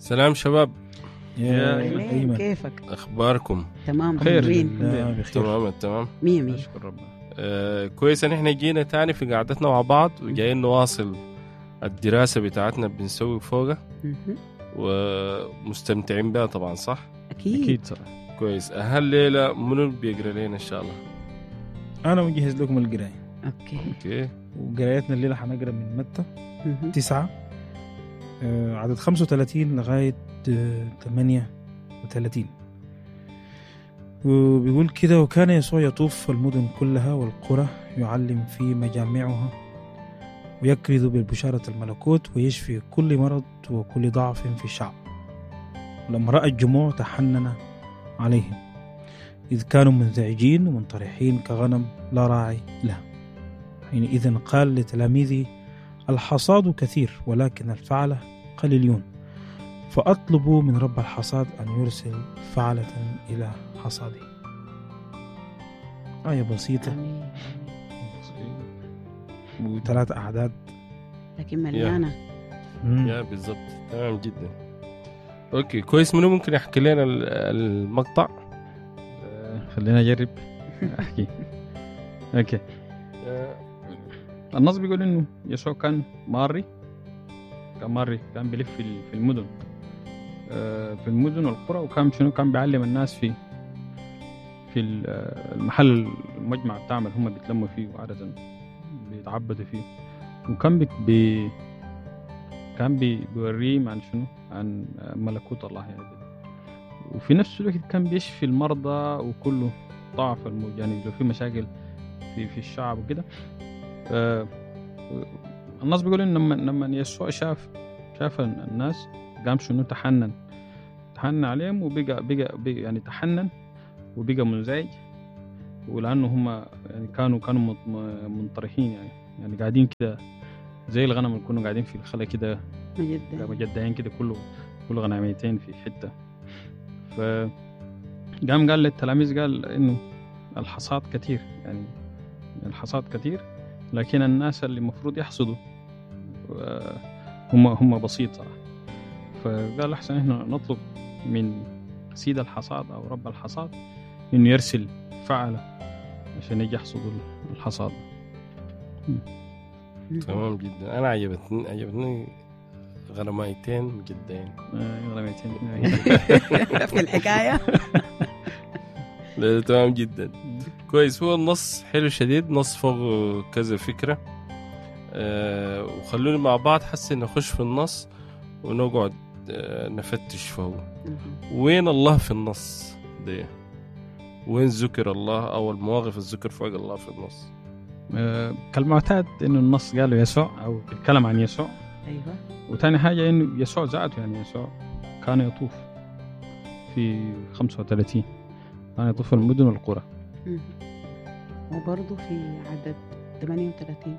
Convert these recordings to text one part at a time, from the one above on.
سلام شباب يا أهلين، أيمن كيفك اخباركم تمام خير منورين لا بخير تمام تمام مية مية اشكر ربنا آه كويس ان احنا جينا تاني في قعدتنا مع بعض وجايين نواصل الدراسة بتاعتنا بنسوي فوقها مهم. ومستمتعين بها طبعا صح؟ اكيد اكيد صراحه كويس هالليلة منو بيقرا لنا ان شاء الله؟ انا مجهز لكم القرايه اوكي اوكي وقرايتنا الليله حنقرا من متى مهم. تسعة آه، عدد 35 لغاية آه، 38 وبيقول كده وكان يسوع يطوف المدن كلها والقرى يعلم في مجامعها ويكرز بالبشارة الملكوت ويشفي كل مرض وكل ضعف في الشعب لما رأى الجموع تحنن عليهم إذ كانوا منزعجين ومنطرحين كغنم لا راعي لها حينئذ قال لتلاميذه الحصاد كثير ولكن الفعلة قليلون فأطلبوا من رب الحصاد أن يرسل فعلة إلى حصاده آية بسيطة آمين. وثلاث أعداد لكن مليانة مم. يا بالضبط تمام جدا اوكي كويس منو ممكن يحكي لنا ال- المقطع؟ آه، خلينا اجرب احكي اوكي آه، النص بيقول انه يسوع كان ماري كان ماري كان بيلف في ال- في المدن آه، في المدن والقرى وكان شنو كان بيعلم الناس في في ال- آه، المحل المجمع بتاعهم اللي هم بيتلموا فيه وعادة بيتعبدوا فيه وكان بي, بي كان بي بيوريهم عن شنو عن آه، ملكوت الله يعني وفي نفس الوقت كان بيشفي المرضى وكله ضعف الموج يعني لو في مشاكل في في الشعب وكده آه، النص بيقول ان لما لما يسوع شاف شاف الناس قام شنو تحنن تحنن عليهم وبقى بقى, بقى يعني تحنن وبقى منزعج ولانه هم يعني كانوا كانوا مط- م- منطرحين يعني يعني قاعدين كده زي الغنم اللي كانوا قاعدين في الخلا كده مجدا مجدعين كده كله كل غنميتين في حته ف قام قال للتلاميذ قال انه الحصاد كثير يعني الحصاد كثير لكن الناس اللي المفروض يحصدوا آه، هم هم بسيط صراحه فقال احسن احنا نطلب من سيد الحصاد او رب الحصاد انه يرسل فعله عشان يجي يحصدوا الحصاد تمام جدا انا عجبتني عجبتني غرمايتين مجدين آه، غنميتين في الحكاية لا، تمام جدا كويس هو النص حلو شديد نص فوق كذا فكرة أه وخلونا مع بعض حسي نخش في النص ونقعد أه نفتش فوق مهم. وين الله في النص ده وين ذكر الله او المواقف الذكر فوق الله في النص آه، كالمعتاد انه النص قاله يسوع او بيتكلم عن يسوع ايوه وتاني حاجة إنه يسوع ذاته يعني يسوع كان يطوف في 35 كان يطوف المدن والقرى مهم. وبرضه في عدد 38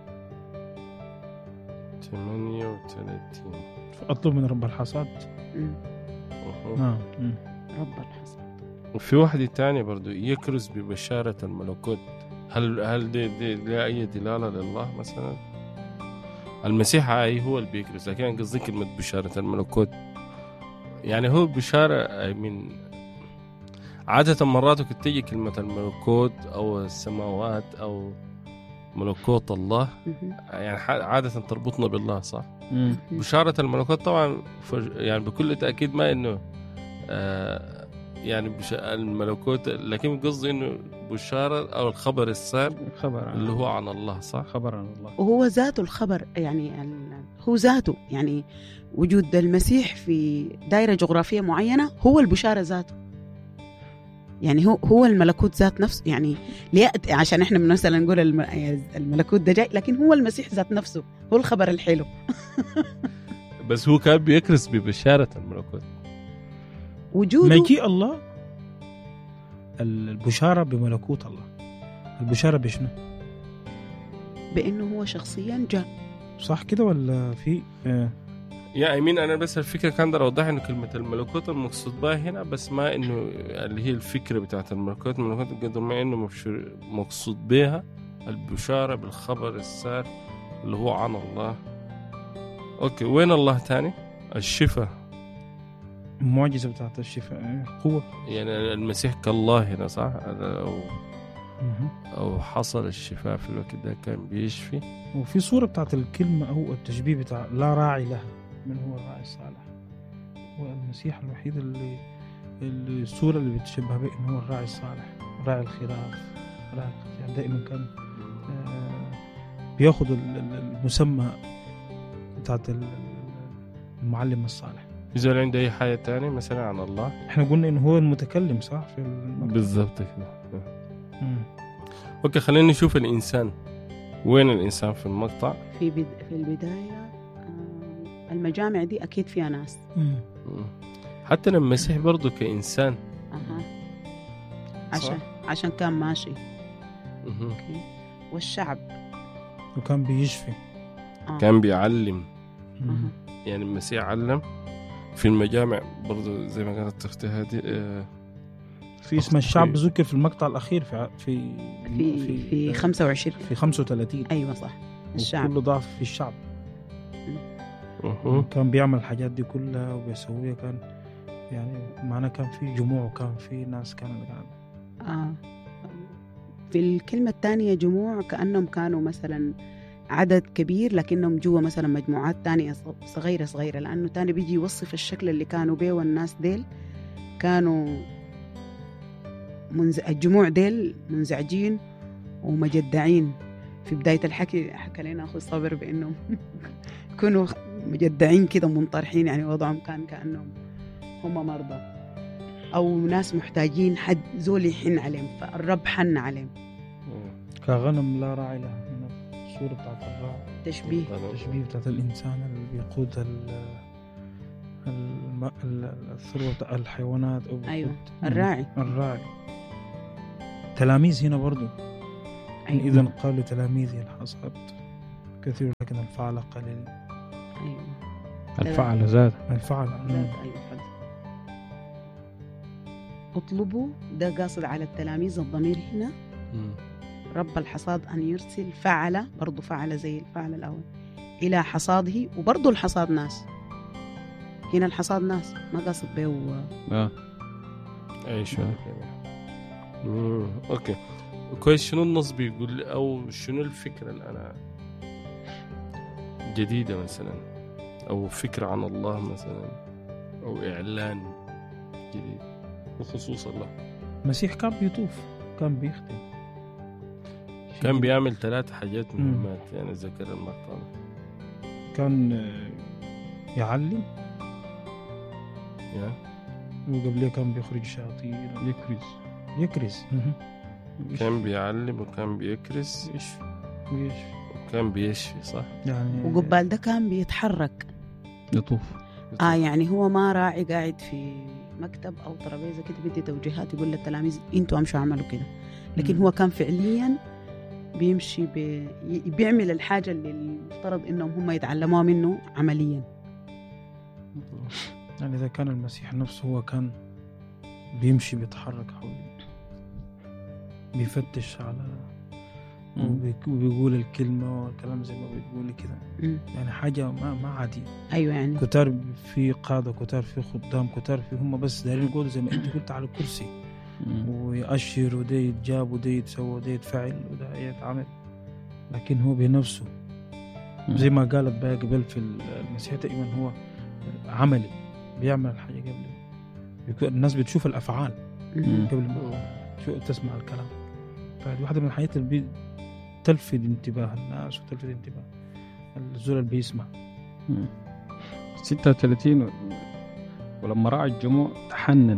38 فأطلب من رب الحصاد مم. أوه. آه. مم. رب الحصاد وفي واحدة تانية برضو يكرز ببشارة الملكوت هل هل دي, دي, دي أي دلالة لله مثلا؟ المسيح أي هو اللي بيكرز لكن أنا قصدي كلمة بشارة الملكوت يعني هو بشارة من عادة مرات كنت تيجي كلمة الملكوت أو السماوات أو ملكوت الله مهم. يعني ح- عادة تربطنا بالله صح؟ مم. بشارة الملكوت طبعا فج- يعني بكل تأكيد ما إنه آه يعني بش... الملكوت لكن قصدي إنه بشارة أو الخبر السار خبر عن اللي هو عن الله صح؟ خبر عن الله وهو ذاته الخبر يعني ال- هو ذاته يعني وجود المسيح في دائرة جغرافية معينة هو البشارة ذاته يعني هو هو الملكوت ذات نفسه يعني ليأتي عشان احنا مثلا نقول الم- الملكوت ده جاي لكن هو المسيح ذات نفسه هو الخبر الحلو بس هو كان بيكرس ببشارة الملكوت وجوده مجيء الله البشارة بملكوت الله البشارة بشنو؟ بانه هو شخصيا جاء صح كده ولا في آه. يا أمين أنا بس الفكرة كان أقدر أوضح إنه كلمة الملكوت المقصود بها هنا بس ما إنه اللي هي الفكرة بتاعت الملكوت الملكوت قدر ما إنه مبشور- مقصود بها البشارة بالخبر السار اللي هو عن الله أوكي وين الله تاني؟ الشفاء المعجزة بتاعت الشفاء قوة يعني المسيح كالله هنا صح أو مهم. او حصل الشفاء في الوقت ده كان بيشفي وفي صورة بتاعت الكلمة أو التشبيه بتاع لا راعي لها من هو الراعي الصالح هو المسيح الوحيد اللي اللي الصورة اللي بتشبه به إنه هو الراعي الصالح راعي الخراف راعي الخراف. يعني دائما كان آه، بياخد ال- ال- المسمى بتاعت ال- ال- المعلم الصالح يزول عنده اي حاجه تانية مثلا عن الله احنا قلنا إنه هو المتكلم صح في المقطع بالضبط كده مم. اوكي خلينا نشوف الانسان وين الانسان في المقطع في بد... في البدايه آه، المجامع دي اكيد فيها ناس مم. مم. حتى لما المسيح برضه كانسان اها عشان عشان كان ماشي مهم. اوكي والشعب وكان بيشفي آه. كان بيعلم مم. أها. يعني المسيح علم في المجامع برضه زي ما قالت اختي هذه آه، في اسم الشعب في- ذكر في المقطع الأخير في ع- في في في 25 في 35 ايوه صح الشعب كل ضعف في الشعب مهم. كان بيعمل الحاجات دي كلها وبيسويها كان يعني معناه كان في جموع وكان في ناس كانت قاعدة آه. في الكلمة الثانية جموع كأنهم كانوا مثلا عدد كبير لكنهم جوا مثلا مجموعات تانية ص- صغيرة صغيرة لأنه تاني بيجي يوصف الشكل اللي كانوا بيه والناس ديل كانوا منز... الجموع ديل منزعجين ومجدعين في بداية الحكي حكى لنا أخو صابر بأنهم كانوا مجدعين كده منطرحين يعني وضعهم كان كأنهم هم مرضى او ناس محتاجين حد زول يحن عليهم فالرب حن عليهم كغنم لا راعي لها من الصورة بتاعت الراعي تشبيه التشبيه بتاعت الإنسان اللي بيقود ال الم- ال- الثروة بتاع الحيوانات أو ايوه بيقود- الراعي الراعي تلاميذ هنا برضو ايوه إذا قال لتلاميذه الحصاد كثير لكن الفعل قليل ايوه الفعل زاد الفعل ذات ايوه حد. اطلبوا ده قاصد على التلاميذ الضمير هنا مم. رب الحصاد ان يرسل فعل برضه فعل زي الفعل الاول الى حصاده وبرضه الحصاد ناس هنا الحصاد ناس ما قاصد به آه. اي شو مم. اوكي كويس شنو النص بيقول او شنو الفكره اللي انا جديده مثلا او فكره عن الله مثلا او اعلان جديد بخصوص الله المسيح كان بيطوف كان بيخدم كان بيعمل ثلاث حاجات مم. مهمات يعني ذكر المقطع ده. كان آه، يعلم يا وقبليه كان بيخرج شياطين يكرز يكرز مهم. كان بيعلم وكان بيكرس يشفي ويشفي وكان بيشفي صح؟ يعني وقبال ده كان بيتحرك يطوف اه يعني هو ما راعي قاعد في مكتب او ترابيزه كده بدي توجيهات يقول للتلاميذ انتوا امشوا اعملوا كده لكن مم. هو كان فعليا بيمشي بي... بيعمل الحاجه اللي المفترض انهم هم يتعلموها منه عمليا يعني إذا كان المسيح نفسه هو كان بيمشي بيتحرك حول بيفتش على وبيك- وبيقول الكلمة والكلام زي ما بتقولي كده مم. يعني حاجة ما ما عادية ايوه يعني كتار في قادة كتار في خدام كتار في هم بس دايرين يقولوا زي ما انت قلت على الكرسي ويأشر وده يتجاب وده يتسوى وده يتفعل وده يتعمل لكن هو بنفسه زي ما قالت بقى قبل في المسيح دائما هو عملي بيعمل الحاجة قبل بيكون- الناس بتشوف الأفعال مم. قبل ما شو تسمع الكلام فدي واحدة من الحاجات اللي بتلفت انتباه الناس وتلفت انتباه الزول اللي بيسمع 36 و- ولما راى الجموع تحنن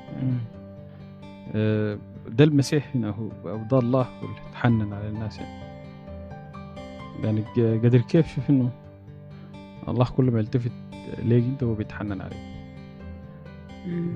آه، ده المسيح هنا هو او ده الله هو اللي تحنن على الناس يعني يعني ق- قدر كيف شوف انه الله كل ما يلتفت ليك انت هو بيتحنن عليك مم.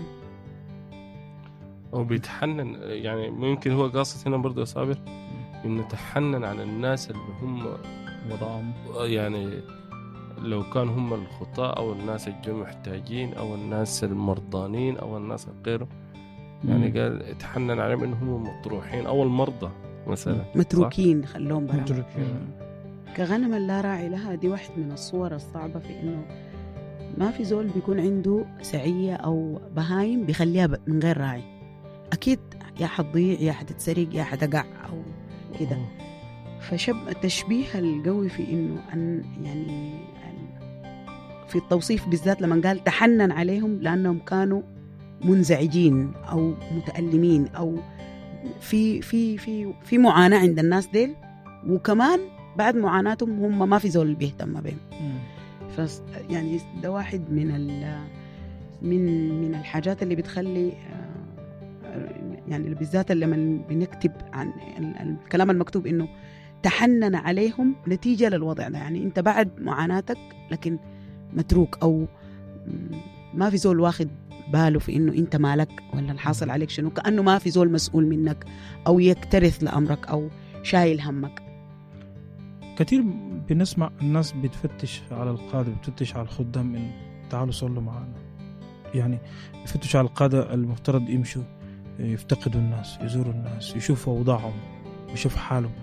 هو بيتحنن يعني ممكن هو قاصد هنا برضه يا صابر انه تحنن على الناس اللي هم وضعهم يعني لو كان هم الخطاة او الناس اللي محتاجين او الناس المرضانين او الناس غيره يعني قال تحنن عليهم انهم مطروحين او المرضى مثلا متروكين خلوهم برا متركين كغنم لا راعي لها دي واحد من الصور الصعبة في إنه ما في زول بيكون عنده سعية أو بهايم بيخليها ب- من غير راعي أكيد يا حتضيع يا حتتسرق يا حتقع أو كده فشب التشبيه القوي في انه ان يعني ال- في التوصيف بالذات لما قال تحنن عليهم لانهم كانوا منزعجين او متالمين او في في في في معاناه عند الناس ديل وكمان بعد معاناتهم هم ما في زول بيهتم بهم ف يعني ده واحد من ال من من الحاجات اللي بتخلي آه، يعني بالذات لما بنكتب عن ال- الكلام المكتوب انه تحنن عليهم نتيجه للوضع ده يعني انت بعد معاناتك لكن متروك او م- ما في زول واخد باله في انه انت مالك ولا الحاصل عليك شنو كانه ما في زول مسؤول منك او يكترث لامرك او شايل همك كثير بنسمع الناس بتفتش على القادة بتفتش على الخدام إن تعالوا صلوا معنا يعني بفتش على القادة المفترض يمشوا يفتقدوا الناس يزوروا الناس يشوفوا أوضاعهم يشوفوا حالهم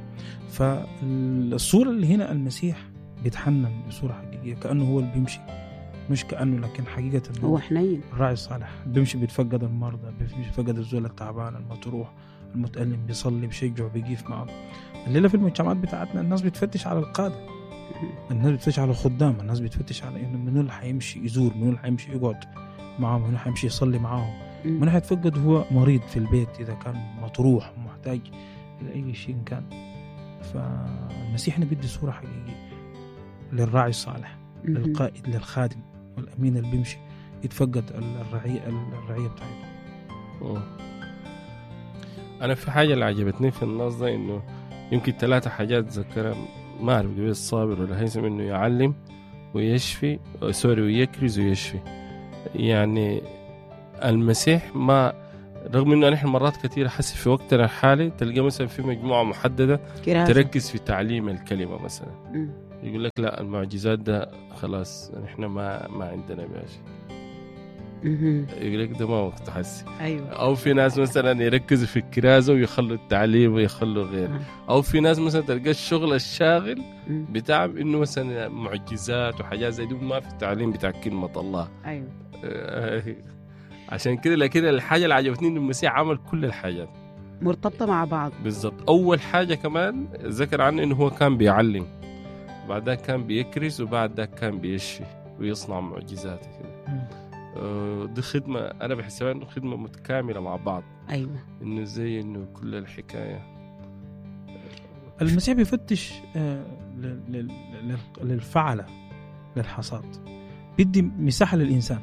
فالصورة اللي هنا المسيح بيتحنن بصورة حقيقية كأنه هو اللي بيمشي مش كأنه لكن حقيقة هو حنين الراعي الصالح بيمشي بيتفقد المرضى بيمشي بيتفقد الزول التعبان المطروح المتألم بيصلي بيشجع بيقيف معه الليلة في المجتمعات بتاعتنا الناس بتفتش على القادة الناس بتفتش على الخدام الناس بتفتش على انه منو اللي حيمشي يزور منو اللي حيمشي يقعد معاهم منو اللي حيمشي يصلي معاهم منو اللي حيتفقد هو مريض في البيت اذا كان مطروح ومحتاج الى اي شيء كان فالمسيح هنا بيدي صورة حقيقية للراعي الصالح للقائد للخادم والامين اللي بيمشي يتفقد الرعية الرعية بتاعته مم. انا في حاجه اللي عجبتني في النص ده انه يمكن ثلاثة حاجات ذكرها ما اعرف قبل الصابر ولا هيثم انه يعلم ويشفي آه، سوري ويكرز ويشفي يعني المسيح ما رغم انه نحن مرات كثيرة حسي في وقتنا الحالي تلقى مثلا في مجموعة محددة كراسة تركز في تعليم الكلمة مثلا مم. يقول لك لا المعجزات ده خلاص نحن ما ما عندنا باشا مهم. يقول لك ده ما وقت حسي ايوه او في ناس مثلا يركزوا في الكرازه ويخلوا التعليم ويخلوا غيره آه. او في ناس مثلا تلقى الشغل الشاغل مم. بتاعهم انه مثلا معجزات وحاجات زي دي ما في التعليم بتاع كلمه الله ايوه آه، عشان كده لكن الحاجه اللي عجبتني انه المسيح عمل كل الحاجات مرتبطه مع بعض بالضبط اول حاجه كمان ذكر عنه انه هو كان بيعلم بعدها كان بيكرز وبعد ذاك كان بيشفي ويصنع معجزات كده آه، دي خدمه انا بحسبها انه خدمه متكامله مع بعض ايوه انه زي انه كل الحكايه المسيح بيفتش آه، لل- لل- لل- للفعلة للحصاد بيدي مساحة للإنسان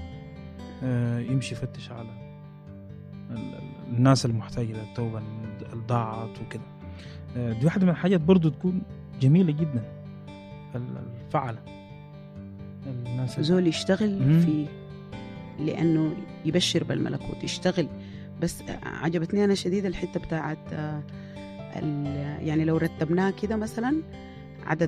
آه، يمشي يفتش على ال- ال- الناس المحتاجة للتوبة الضاعت وكده آه، دي واحدة من الحاجات برضو تكون جميلة جدا ال- الفعلة الناس ال- زول يشتغل مم. في لانه يبشر بالملكوت يشتغل بس عجبتني انا شديد الحته بتاعت آه، ال- يعني لو رتبناه كده مثلا عدد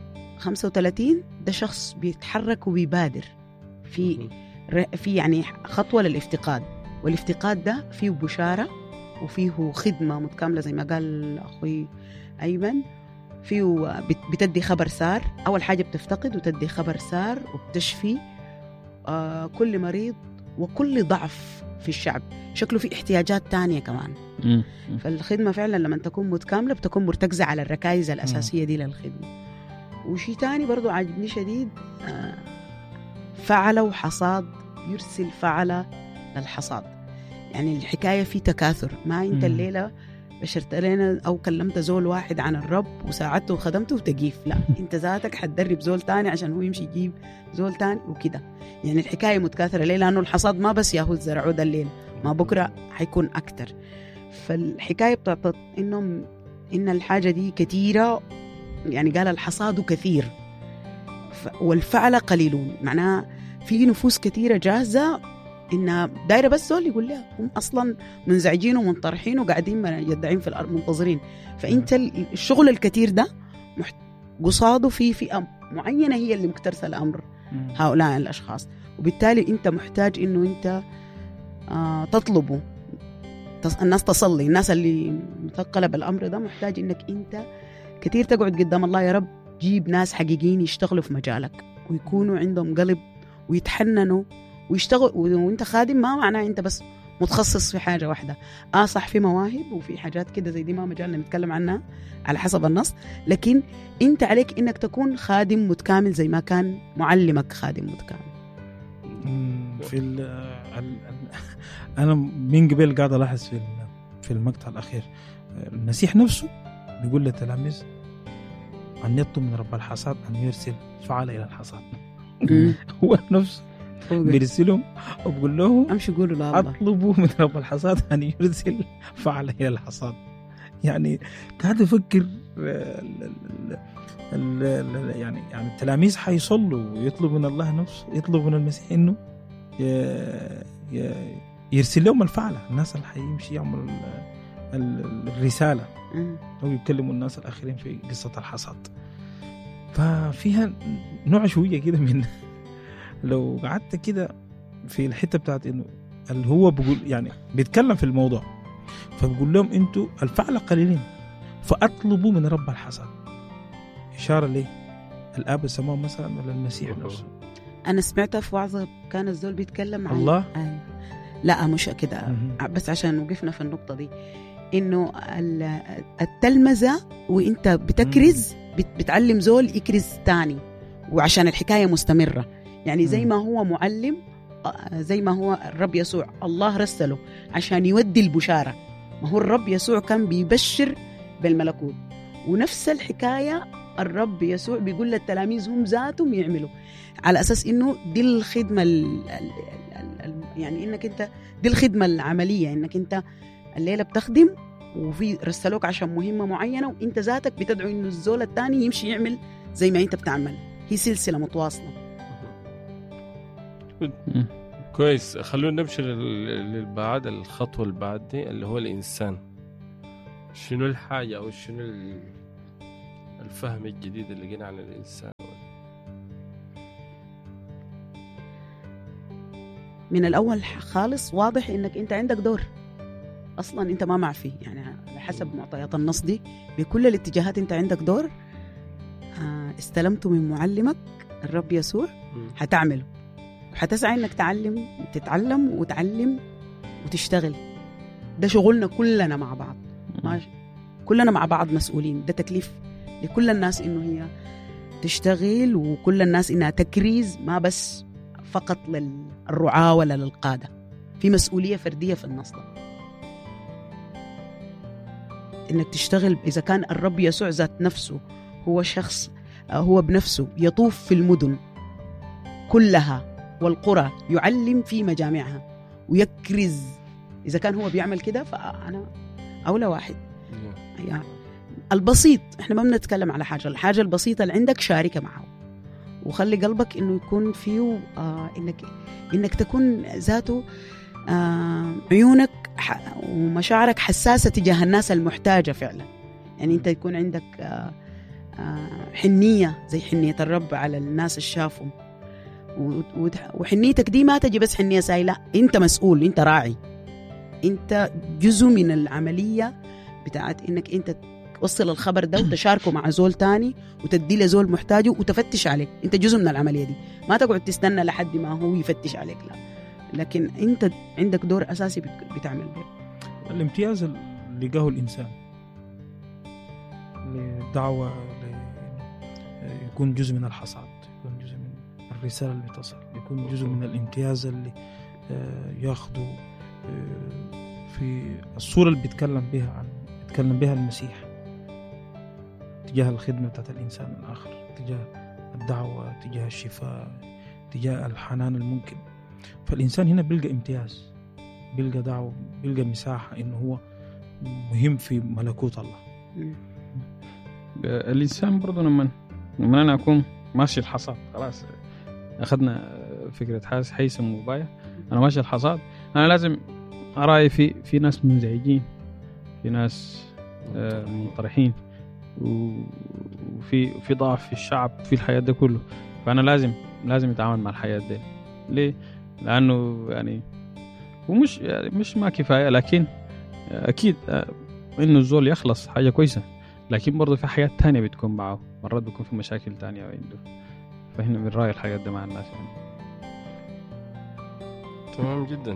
35 ده شخص بيتحرك وبيبادر في ر- في يعني خطوه للافتقاد والافتقاد ده فيه بشاره وفيه خدمه متكامله زي ما قال اخوي ايمن فيه بت- بتدي خبر سار اول حاجه بتفتقد وتدي خبر سار وبتشفي آه كل مريض وكل ضعف في الشعب شكله في احتياجات تانية كمان مم. فالخدمة فعلا لما تكون متكاملة بتكون مرتكزة على الركائز الأساسية دي للخدمة وشي تاني برضو عاجبني شديد آه، فعل وحصاد يرسل فعل للحصاد يعني الحكاية في تكاثر ما أنت مم. الليلة بشرت لنا أو كلمت زول واحد عن الرب وساعدته وخدمته وتقيف لا أنت ذاتك حتدرب زول تاني عشان هو يمشي يجيب زول تاني وكده يعني الحكاية متكاثرة ليه لأنه الحصاد ما بس ياهو زرعوه ده الليل ما بكرة حيكون أكتر فالحكايه بتاعت انهم ان الحاجه دي كثيره يعني قال الحصاد كثير ف- والفعل قليلون معناها في نفوس كثيره جاهزه انها دايره بس دول يقول لها هم اصلا منزعجين ومنطرحين وقاعدين يدعين في الارض منتظرين فانت ال- الشغل الكثير ده محت- قصاده في فئه معينه هي اللي مكترثه الامر مم. هؤلاء الاشخاص وبالتالي انت محتاج انه انت آه تطلبه تص- الناس تصلي الناس اللي مثقله بالامر ده محتاج انك انت كثير تقعد قدام الله يا رب جيب ناس حقيقيين يشتغلوا في مجالك ويكونوا عندهم قلب ويتحننوا ويشتغل وانت خادم ما معناه انت بس متخصص في حاجه واحده اه صح في مواهب وفي حاجات كده زي دي ما مجالنا نتكلم عنها على حسب النص لكن انت عليك انك تكون خادم متكامل زي ما كان معلمك خادم متكامل مم، في ال ال ال انا من قبل قاعد الاحظ في ال- في المقطع الاخير المسيح نفسه بيقول للتلاميذ ان يطلب من رب الحصاد ان يرسل فعل الى الحصاد مم. هو نفسه بيرسلهم وبقول لهم امشي قولوا لا الله اطلبوا من رب الحصاد ان يرسل فعل الى الحصاد يعني قاعد افكر آه، ال- ال- ال- ال- يعني يعني التلاميذ حيصلوا ويطلبوا من الله نفسه يطلب من المسيح انه ي- ي- يرسل لهم الفعلة الناس اللي حيمشي يعملوا ال- ال- الرسالة مم. أو يكلموا الناس الآخرين في قصة الحصاد ففيها نوع شوية كده من لو قعدت كده في الحتة بتاعت إنه اللي هو بيقول يعني بيتكلم في الموضوع فبقول لهم أنتوا الفعلة قليلين فأطلبوا من رب الحصاد إشارة ليه الآب السماء مثلا ولا المسيح نفسه انا سمعتها في وعظه كان الزول بيتكلم عن الله؟ آه. لا مش كده مهم. بس عشان وقفنا في النقطه دي انه ال- التلمذه وانت بتكرز بت- بتعلم زول يكرز تاني وعشان الحكايه مستمره يعني زي مم. ما هو معلم آه، زي ما هو الرب يسوع الله رسله عشان يودي البشاره ما هو الرب يسوع كان بيبشر بالملكوت ونفس الحكايه الرب يسوع بيقول للتلاميذ هم ذاتهم يعملوا على اساس انه دي الخدمه ال ال ال ال يعني انك انت دي الخدمه العمليه انك انت الليله بتخدم وفي رسلوك عشان مهمه معينه وانت ذاتك بتدعو انه الزول الثاني يمشي يعمل زي ما انت بتعمل هي سلسله متواصله مم. كويس خلونا نمشي لل- للبعد الخطوة اللي بعد دي اللي هو الإنسان شنو الحاجة أو شنو ال- الفهم الجديد اللي جينا عن الإنسان من الاول خالص واضح انك انت عندك دور اصلا انت ما معفي يعني على حسب معطيات النص دي بكل الاتجاهات انت عندك دور آه، استلمته من معلمك الرب يسوع مم. حتعمله وحتسعى انك تعلم تتعلم وتعلم وتشتغل ده شغلنا كلنا مع بعض ما كلنا مع بعض مسؤولين ده تكليف لكل الناس انه هي تشتغل وكل الناس انها تكريز ما بس فقط للرعاة ولا للقادة في مسؤولية فردية في النص ده انك تشتغل اذا كان الرب يسوع ذات نفسه هو شخص آه، هو بنفسه يطوف في المدن كلها والقرى يعلم في مجامعها ويكرز اذا كان هو بيعمل كده فانا اولى واحد يعني البسيط احنا ما بنتكلم على حاجه الحاجه البسيطه اللي عندك شاركها معه وخلي قلبك انه يكون فيه آه انك انك تكون ذاته آه عيونك ح- ومشاعرك حساسه تجاه الناس المحتاجه فعلا يعني انت يكون عندك آه آه حنيه زي حنيه الرب على الناس اللي شافهم و- وت- وحنيتك دي ما تجي بس حنيه ساي لا انت مسؤول انت راعي انت جزء من العمليه بتاعت انك انت توصل الخبر ده وتشاركه مع زول تاني وتدي له زول محتاجه وتفتش عليه انت جزء من العمليه دي ما تقعد تستنى لحد ما هو يفتش عليك لا لكن انت عندك دور اساسي بت- بتعمل به الامتياز اللي لقاه الإنسان للدعوة ل- يكون جزء من الحصاد يكون جزء من الرسالة اللي بتصل يكون جزء من الامتياز اللي آه، ياخده آه، في الصورة اللي بيتكلم بها عن بيتكلم بها المسيح تجاه الخدمة بتاعت الإنسان الآخر تجاه الدعوة تجاه الشفاء تجاه الحنان الممكن فالإنسان هنا بيلقى امتياز بيلقى دعوة بيلقى مساحة إنه هو مهم في ملكوت الله مم. الانسان برضه لما لما انا اكون ماشي الحصاد خلاص اخذنا فكره حاس حيثم وبايع انا ماشي الحصاد انا لازم اراعي في في ناس منزعجين في ناس آه، منطرحين و- وفي في ضعف في الشعب في الحياه ده كله فانا لازم لازم اتعامل مع الحياه دي ليه؟ لانه يعني ومش يعني مش ما كفايه لكن اكيد آه، انه الزول يخلص حاجه كويسه لكن برضه في حياة تانية بتكون معه مرات بيكون في مشاكل تانية عنده فهنا بنراعي الحاجات دي مع الناس يعني تمام جدا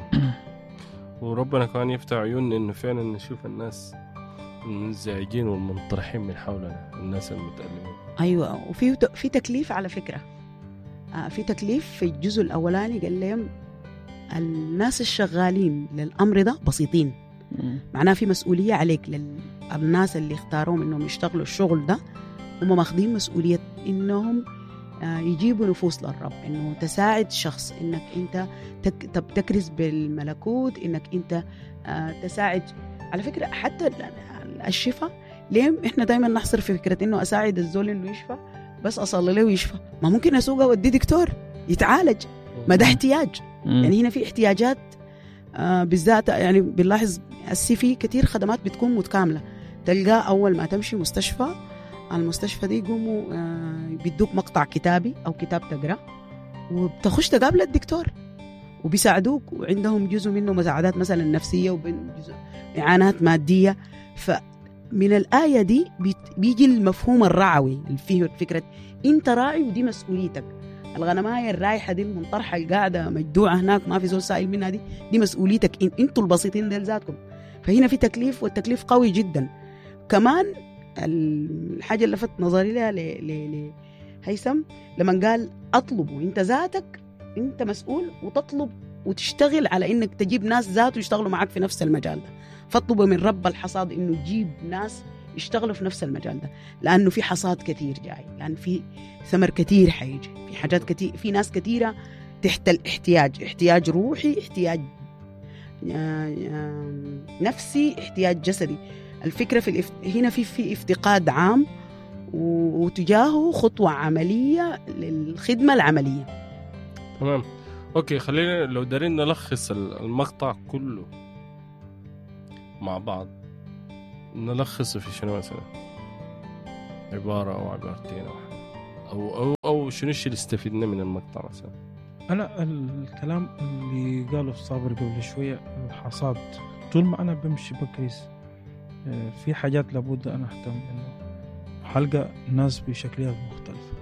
وربنا كمان يفتح عيوننا انه فعلا نشوف الناس المنزعجين والمنطرحين من حولنا الناس المتألمين ايوه وفي في تكليف على فكره آه، في تكليف في الجزء الاولاني قال لهم الناس الشغالين للامر ده بسيطين معناه في مسؤوليه عليك للناس اللي اختاروهم انهم يشتغلوا الشغل ده هم ماخذين مسؤوليه انهم آه، يجيبوا نفوس للرب انه تساعد شخص انك انت تك طب تكرز بالملكوت انك انت آه، تساعد على فكره حتى الشفاء ليه احنا دائما نحصر في فكره انه اساعد الزول انه يشفى بس اصلي له ويشفى ما ممكن اسوق اوديه دكتور يتعالج ما ده احتياج يعني هنا في احتياجات آه بالذات يعني بنلاحظ هسي في كثير خدمات بتكون متكامله تلقى اول ما تمشي مستشفى المستشفى دي يقوموا آه بيدوك مقطع كتابي او كتاب تقرا وبتخش تقابل الدكتور وبيساعدوك وعندهم جزء منه مساعدات مثلا نفسيه وجزء اعانات ماديه فمن الايه دي بيجي المفهوم الرعوي اللي فيه فكره انت راعي ودي مسؤوليتك الغنمايه الرايحه دي المنطرحه القاعده مجدوعه هناك ما في زول سائل منها دي دي مسؤوليتك إن انتوا البسيطين ديل ذاتكم فهنا في تكليف والتكليف قوي جدا كمان الحاجه اللي لفت نظري لها لهيثم لما قال اطلبوا انت ذاتك انت مسؤول وتطلب وتشتغل على انك تجيب ناس ذاته يشتغلوا معك في نفس المجال ده فاطلبوا من رب الحصاد انه يجيب ناس يشتغلوا في نفس المجال ده لانه في حصاد كثير جاي لان في ثمر كثير حيجي في حاجات كثير في ناس كثيره تحت الاحتياج احتياج روحي احتياج آه، آه، نفسي احتياج جسدي الفكره في الافت... هنا في في افتقاد عام وتجاهه خطوه عمليه للخدمه العمليه تمام اوكي خلينا لو دارين نلخص المقطع كله مع بعض نلخصه في شنو مثلا عبارة أو عبارتين أو أو أو شنو الشيء اللي استفدنا من المقطع مثلا أنا الكلام اللي قاله صابر قبل شوية الحصاد طول ما أنا بمشي بكريس آه، في حاجات لابد أنا أهتم إنه حلقة ناس بشكليات مختلفة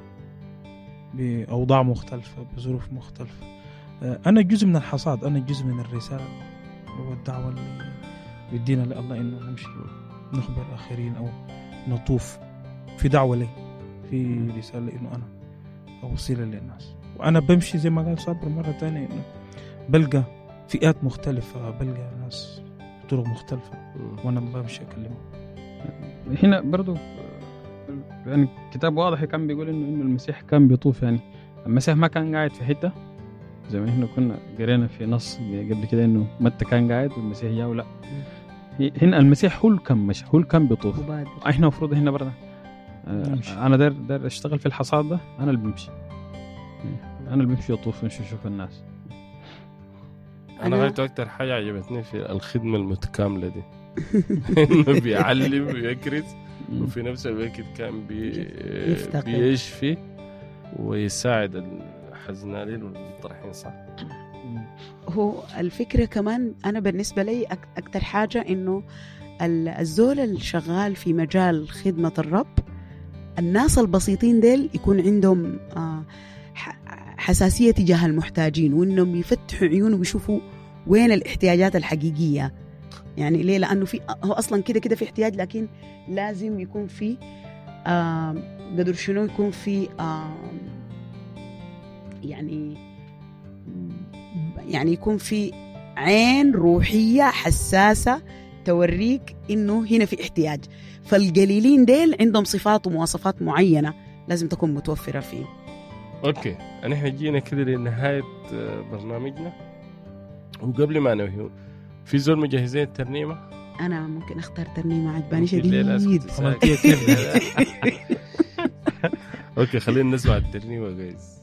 بأوضاع مختلفة بظروف مختلفة آه، أنا جزء من الحصاد أنا جزء من الرسالة والدعوة اللي بيدينا لله إنه نمشي نخبر الآخرين أو نطوف في دعوة لي في رسالة إنه أنا أوصيها للناس وأنا بمشي زي ما قال صابر مرة تانية إنه بلقى فئات مختلفة بلقى ناس طرق مختلفة وأنا بمشي أكلمهم هنا برضو يعني كتاب واضح كان بيقول انه انه المسيح كان بيطوف يعني المسيح ما كان قاعد في حته زي ما احنا كنا قرينا في نص قبل كده انه متى كان قاعد والمسيح جاء لا هنا المسيح هو اللي كان مشى هو اللي كان بيطوف احنا المفروض هنا برضه آه انا داير داير اشتغل في الحصاد ده انا اللي بمشي انا اللي بمشي اطوف ونشوف اشوف الناس انا غايته اكثر حاجه عجبتني في الخدمه المتكامله دي انه بيعلم ويكرز وفي نفس الوقت كان بي بيشفي ويساعد الحزنانين والمطرحين صح هو الفكره كمان انا بالنسبه لي اكثر حاجه انه الزول الشغال في مجال خدمه الرب الناس البسيطين ديل يكون عندهم آه، حساسيه تجاه المحتاجين وانهم يفتحوا عيونهم ويشوفوا وين الاحتياجات الحقيقيه يعني ليه لانه في هو اصلا كده كده في احتياج لكن لازم يكون في آه قدر شنو يكون في آه يعني يعني يكون في عين روحية حساسة توريك إنه هنا في احتياج فالقليلين ديل عندهم صفات ومواصفات معينة لازم تكون متوفرة فيه أوكي نحن جينا كده لنهاية آه، برنامجنا وقبل ما ننهي في زول مجهزين الترنيمة أنا ممكن أختار ترنيمة عجباني شديد اوكي خلينا نسمع الترنيمة جايز